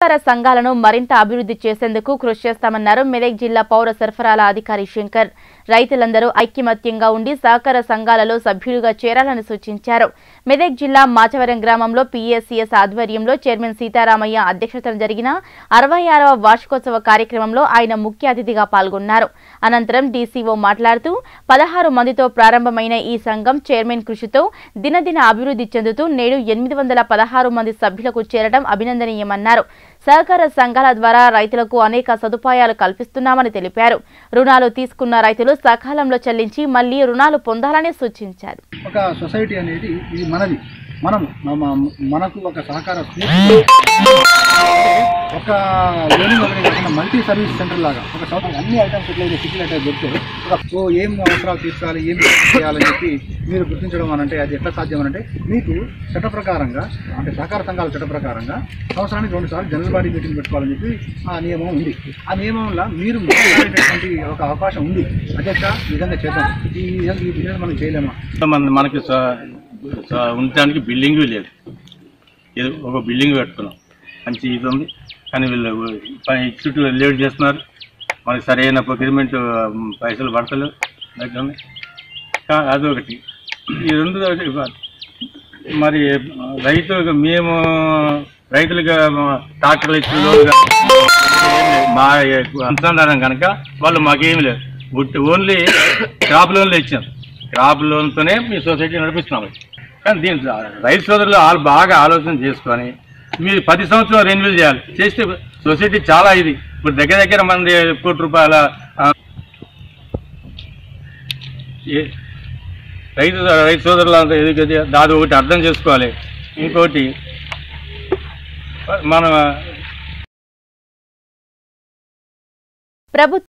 సహకార సంఘాలను మరింత అభివృద్ధి చేసేందుకు కృషి చేస్తామన్నారు మెదక్ జిల్లా పౌర సరఫరాల అధికారి శంకర్ రైతులందరూ ఐక్యమత్యంగా ఉండి సహకార సంఘాలలో సభ్యులుగా చేరాలని సూచించారు మెదక్ జిల్లా మాచవరం గ్రామంలో పీఎస్సీఎస్ ఆధ్వర్యంలో చైర్మన్ సీతారామయ్య అధ్యక్షతన జరిగిన అరవై ఆరవ వార్షికోత్సవ కార్యక్రమంలో ఆయన ముఖ్య అతిథిగా పాల్గొన్నారు అనంతరం డీసీఓ మాట్లాడుతూ పదహారు మందితో ప్రారంభమైన ఈ సంఘం చైర్మన్ కృషితో దినదిన అభివృద్ధి చెందుతూ నేడు ఎనిమిది వందల పదహారు మంది సభ్యులకు చేరడం అభినందనీయమన్నారు సహకార సంఘాల ద్వారా రైతులకు అనేక సదుపాయాలు కల్పిస్తున్నామని తెలిపారు రుణాలు తీసుకున్న రైతులు సకాలంలో చెల్లించి మళ్లీ రుణాలు పొందాలని సూచించారు ఒక సొసైటీ అనేది ఇది మనది మనం మన- మనకు ఒక సహకార స్ఫూర్తి ఒక లోనింగ్ ఒకటి కాకుండా మల్టీ సర్వీస్ సెంటర్ లాగా ఒక చోట అన్ని ఐటమ్స్ ఎట్లయితే సిటీలు అయితే చెప్తే ఒక ఓ ఏం అవసరాలు తీర్చాలి ఏం చేయాలని చెప్పి మీరు గుర్తించడం అని అంటే అది ఎట్లా సాధ్యం అని అంటే మీకు చట్ట ప్రకారంగా అంటే సహకార సంఘాల చట్ట ప్రకారంగా సంవత్సరానికి రెండు సార్లు జనరల్ బాడీ మీటింగ్ పెట్టుకోవాలని చెప్పి ఆ నియమం ఉంది ఆ నియమంలో మీరు మాట్లాడేటటువంటి ఒక అవకాశం ఉంది అధ్యక్ష ఈ విధంగా చేద్దాం ఈ విధంగా ఈ బిజినెస్ మనం చేయలేమా మన మనకి స- స- ఉండటానికి బిల్డింగ్ లేదు ఏదో ఒక బిల్డింగ్ పెట్టుకున్నాం మంచి ఇది ఉంది కానీ వీళ్ళు పని చుట్టూ లేట్ చేస్తున్నారు మనకి సరైన ప్రొక్యూర్మెంట్ పైసలు పడతలేవు దగ్గర ఉన్నాయి. కా- అదొకటి ఈ రెండు ఒకటి. మరి రైతులకు మేము రైతులుగా ట్రాక్టర్లు ఇచ్చిన లోన్లు మా అనుసంధానం కనుక వాళ్ళు మాకేమి లేదు ఉట్టి ఓన్లీ క్రాప్ లోన్లు ఇచ్చాం క్రాప్ లోన్తోనే మీ సొసైటీ నడిపిస్తున్నాం కానీ దీని రైతు సోదరులు వాళ్ళు బాగా ఆలోచన చేసుకొని మీరు పది సంవత్సరం రెన్యూల్ చేయాలి చేస్తే సొసైటీ చాలా ఇది ఇప్పుడు దగ్గర దగ్గర మంది కోటి రూపాయల ఆ, ఏ- రైతు రైతు సోదరులు అంతా ఎదుగుతుంది దాది ఒకటి అర్థం చేసుకోవాలి ఇంకోటి మన ప్రభుత్వ